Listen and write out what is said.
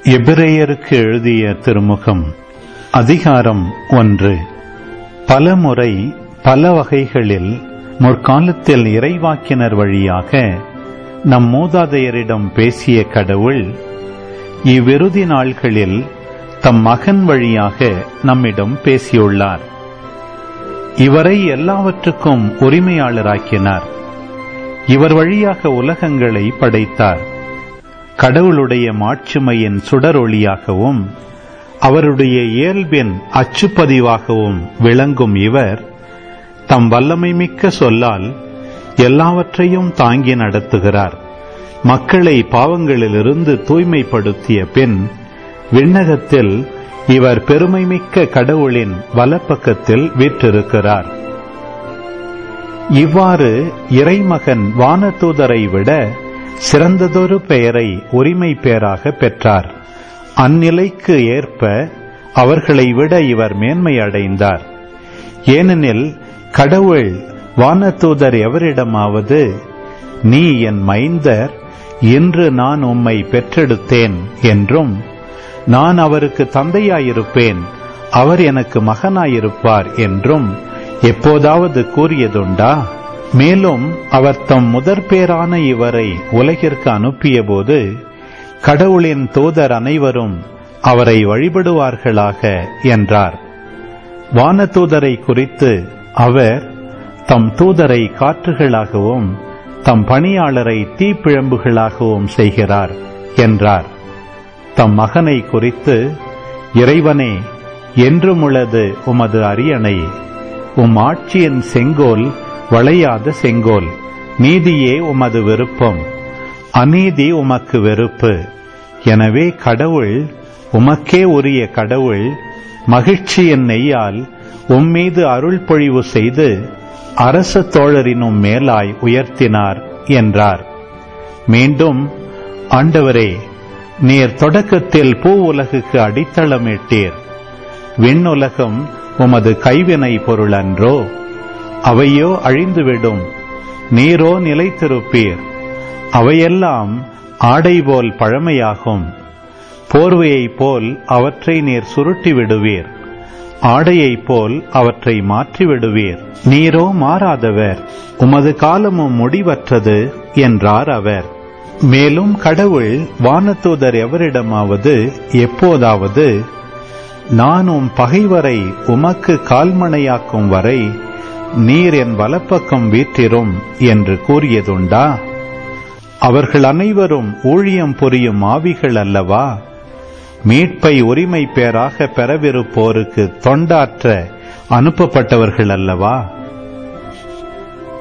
எபிரேயருக்கு எழுதிய திருமுகம் அதிகாரம் ஒன்று பலமுறை பல வகைகளில் முற்காலத்தில் இறைவாக்கினர் வழியாக நம் மூதாதையரிடம் பேசிய கடவுள் இவ்விறுதி நாள்களில் தம் மகன் வழியாக நம்மிடம் பேசியுள்ளார் இவரை எல்லாவற்றுக்கும் உரிமையாளராக்கினார் இவர் வழியாக உலகங்களை படைத்தார் கடவுளுடைய மாட்சிமையின் சுடரொளியாகவும் அவருடைய இயல்பின் அச்சுப்பதிவாகவும் விளங்கும் இவர் தம் வல்லமை மிக்க சொல்லால் எல்லாவற்றையும் தாங்கி நடத்துகிறார் மக்களை பாவங்களிலிருந்து தூய்மைப்படுத்திய பின் விண்ணகத்தில் இவர் பெருமைமிக்க கடவுளின் வலப்பக்கத்தில் வீற்றிருக்கிறார் இவ்வாறு இறைமகன் வானதூதரை விட சிறந்ததொரு பெயரை உரிமை பெயராக பெற்றார் அந்நிலைக்கு ஏற்ப அவர்களை விட இவர் மேன்மை அடைந்தார் ஏனெனில் கடவுள் வானதூதர் எவரிடமாவது நீ என் மைந்தர் இன்று நான் உம்மை பெற்றெடுத்தேன் என்றும் நான் அவருக்கு தந்தையாயிருப்பேன் அவர் எனக்கு மகனாயிருப்பார் என்றும் எப்போதாவது கூறியதுண்டா மேலும் அவர் தம் முதற்பேரான இவரை உலகிற்கு அனுப்பியபோது கடவுளின் தூதர் அனைவரும் அவரை வழிபடுவார்களாக என்றார் வானதூதரை குறித்து அவர் தம் தூதரை காற்றுகளாகவும் தம் பணியாளரை தீப்பிழம்புகளாகவும் செய்கிறார் என்றார் தம் மகனை குறித்து இறைவனே என்றும் உள்ளது உமது அரியணை உம் ஆட்சியின் செங்கோல் வளையாத செங்கோல் நீதியே உமது விருப்பம் அநீதி உமக்கு வெறுப்பு எனவே கடவுள் உமக்கே உரிய கடவுள் மகிழ்ச்சியின் நெய்யால் உம்மீது அருள் பொழிவு செய்து அரச தோழரினும் மேலாய் உயர்த்தினார் என்றார் மீண்டும் ஆண்டவரே நீர் தொடக்கத்தில் பூ உலகுக்கு அடித்தளமிட்டீர் விண்ணுலகம் உமது கைவினை பொருளன்றோ அவையோ அழிந்துவிடும் நீரோ நிலைத்திருப்பீர் அவையெல்லாம் ஆடை போல் பழமையாகும் போர்வையைப் போல் அவற்றை நீர் சுருட்டி விடுவீர் ஆடையைப் போல் அவற்றை மாற்றி விடுவீர் நீரோ மாறாதவர் உமது காலமும் முடிவற்றது என்றார் அவர் மேலும் கடவுள் வானதூதர் எவரிடமாவது எப்போதாவது நான் உம் பகைவரை உமக்கு கால்மனையாக்கும் வரை நீர் என் வலப்பக்கம் வீற்றிரும் என்று கூறியதுண்டா அவர்கள் அனைவரும் ஊழியம் புரியும் ஆவிகள் அல்லவா மீட்பை உரிமை பேராக பெறவிருப்போருக்கு தொண்டாற்ற அனுப்பப்பட்டவர்கள் அல்லவா